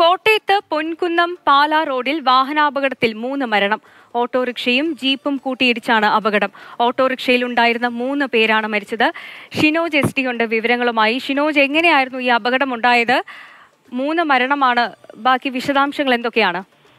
കോട്ടയത്ത് പൊൻകുന്നം പാലാ റോഡിൽ വാഹനാപകടത്തിൽ മൂന്ന് മരണം ഓട്ടോറിക്ഷയും ജീപ്പും കൂട്ടിയിടിച്ചാണ് അപകടം ഓട്ടോറിക്ഷയിൽ ഉണ്ടായിരുന്ന മൂന്ന് പേരാണ് മരിച്ചത് ഷിനോജ് എസ് ടി ഉണ്ട് വിവരങ്ങളുമായി ഷിനോജ് എങ്ങനെയായിരുന്നു ഈ അപകടം ഉണ്ടായത് മൂന്ന് മരണമാണ് ബാക്കി വിശദാംശങ്ങൾ എന്തൊക്കെയാണ്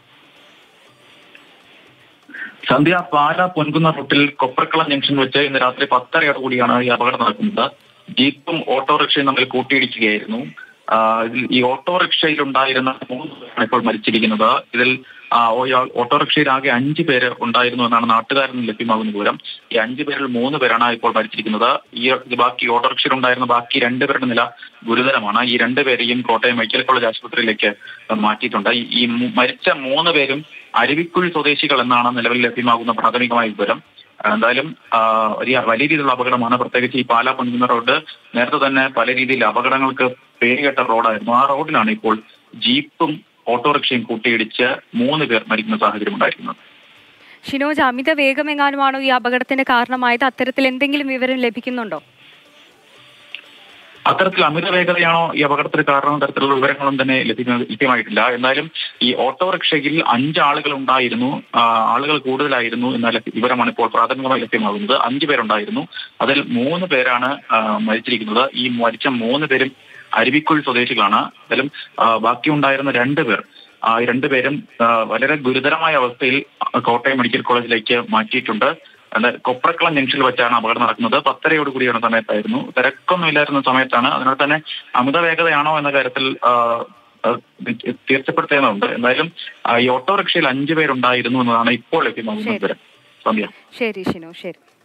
സന്ധ്യ പാല പൊൻകുന്ന റൂട്ടിൽ കൊപ്രക്കളം ജംഗ്ഷൻ വെച്ച് ഇന്ന് രാത്രി പത്തരയോട് കൂടിയാണ് ഈ അപകടം നടക്കുന്നത് ജീപ്പും ഓട്ടോറിക്ഷയും തമ്മിൽ കൂട്ടിയിടിക്കുകയായിരുന്നു ആ, ഇതിൽ ഈ ഓട്ടോറിക്ഷയിൽ ഉണ്ടായിരുന്ന മൂന്ന് പേരാണ് ഇപ്പോൾ മരിച്ചിരിക്കുന്നത് ഇതിൽ ആ, ഓ- ഓട്ടോറിക്ഷയിൽ ആകെ അഞ്ച് പേര് ഉണ്ടായിരുന്നു എന്നാണ് നാട്ടുകാരിൽ നിന്ന് ലഭ്യമാകുന്ന വിവരം ഈ അഞ്ച് പേരിൽ മൂന്ന് പേരാണ് ഇപ്പോൾ മരിച്ചിരിക്കുന്നത് ഈ ഈ ബാക്കി ഓട്ടോറിക്ഷയിൽ ഉണ്ടായിരുന്ന ബാക്കി രണ്ടുപേരുടെ നില ഗുരുതരമാണ് ഈ രണ്ടുപേരെയും കോട്ടയം മെഡിക്കൽ കോളേജ് ആശുപത്രിയിലേക്ക് മാറ്റിയിട്ടുണ്ട് ഈ- ഈ മു- മരിച്ച മൂന്ന് പേരും അരുവിക്കുഴി സ്വദേശികൾ എന്നാണ് നിലവിൽ ലഭ്യമാകുന്ന പ്രാഥമികമായ വിവരം എന്തായാലും ആ, വലിയ വലിയ രീതിയിലുള്ള അപകടമാണ് പ്രത്യേകിച്ച് ഈ പാലാ പൊൻകുന്ന റോഡ് നേരത്തെ തന്നെ പല രീതിയിൽ അപകടങ്ങൾക്ക് പേരുകേട്ട റോഡായിരുന്നു ആ റോഡിലാണ് ഇപ്പോൾ ജീപ്പും ഓട്ടോറിക്ഷയും കൂട്ടിയിടിച്ച് മൂന്ന് പേർ മരിക്കുന്ന സാഹചര്യം ഉണ്ടായിരിക്കുന്നത് ഷിനോജ് അമിത വേഗം എങ്ങാനുമാണോ ഈ അപകടത്തിന് കാരണമായത് അത്തരത്തിൽ എന്തെങ്കിലും വിവരം ലഭിക്കുന്നുണ്ടോ അത്തരത്തിൽ അമിത വേഗതയാണോ ഈ അപകടത്തിന് കാരണം തരത്തിലുള്ള വിവരങ്ങളും തന്നെ ലഭ്യമ- ലഭ്യമായിട്ടില്ല എന്നാലും ഈ ഓട്ടോറിക്ഷയിൽ അഞ്ച് ആളുകൾ ഉണ്ടായിരുന്നു ആ, ആളുകൾ കൂടുതലായിരുന്നു എന്ന ലഭ്യ- വിവരമാണ് ഇപ്പോൾ പ്രാഥമികമായി ലഭ്യമാകുന്നത് അഞ്ച് പേരുണ്ടായിരുന്നു അതിൽ മൂന്ന് പേരാണ് ആ, മരിച്ചിരിക്കുന്നത് ഈ മരിച്ച മൂന്ന് പേരും അരുവിക്കുഴി സ്വദേശികളാണ് അതിലും ആ, ബാക്കിയുണ്ടായിരുന്ന രണ്ട് പേർ ആ ഈ രണ്ടുപേരും ആ, വളരെ ഗുരുതരമായ അവസ്ഥയിൽ കോട്ടയം മെഡിക്കൽ കോളേജിലേക്ക് മാറ്റിയിട്ടുണ്ട് എന്നാൽ കൊപ്രക്കളം ജംഗ്ഷനിൽ വെച്ചാണ് അപകടം നടക്കുന്നത് പത്തരയോട് കൂടിയാണ് സമയത്തായിരുന്നു തിരക്കൊന്നും ഇല്ലായിരുന്ന സമയത്താണ് അതിനാൽ തന്നെ അമിത വേഗതയാണോ എന്ന കാര്യത്തിൽ ആ, ആ, തീർച്ചപ്പെടുത്തേണ്ടതുണ്ട് എന്തായാലും ആ, ഈ ഓട്ടോറിക്ഷയിൽ അഞ്ചു പേരുണ്ടായിരുന്നു എന്നതാണ് ഇപ്പോൾ ലഭ്യമാകുന്ന ശരി. വിവരം സന്ധ്യ ശരി ഷിനോ ശരി